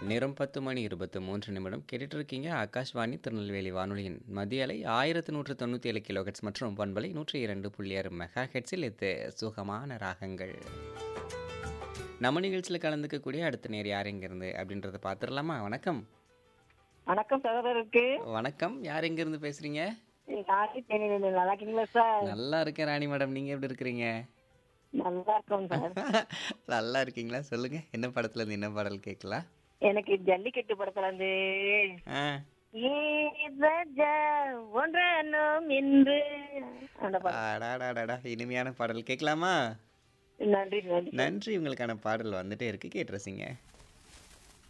நேரம் பத்து மணி இருபத்து மூன்று நிமிடம் கேட்டுட்டு இருக்கீங்க ஆகாஷ்வாணி திருநெல்வேலி வானொலியின் மதிய அலை ஆயிரத்து நூற்று தொண்ணூற்றி ஏழு கிலோஹெட்ஸ் மற்றும் பண்பலை நூற்றி இரண்டு புள்ளி ஆறு மெகா ஹெட்ஸில் இது சுகமான ராகங்கள் நம்ம நிகழ்ச்சியில் கலந்துக்கக்கூடிய அடுத்த நேர் யார் எங்கேருந்து அப்படின்றத பார்த்துடலாமா வணக்கம் வணக்கம் சகோதரருக்கு வணக்கம் யார் எங்கேருந்து பேசுகிறீங்க நாளைக்கு தேனியில நல்லா இருக்கீங்களா சார் நல்லா இருக்கேன் ராணி மேடம் நீங்கள் எப்படி இருக்கிறீங்க நல்லா இருக்கோம் சார் நல்லா இருக்கீங்களா சொல்லுங்கள் என்ன படத்துலேருந்து என்ன பாடல் கேட்கலாம் எனக்கு ஜல்லிக்கட்டு படத்துல இருந்து ஆ ஏ ராஜா ஒன்றனும் என்று அந்த படம் அடாடாடாடா இனிமையான பாடல் கேட்கலாமா நன்றி நன்றி நன்றி உங்களுக்கான பாடல் வந்துட்டே இருக்கு கேட்டு ரசிங்க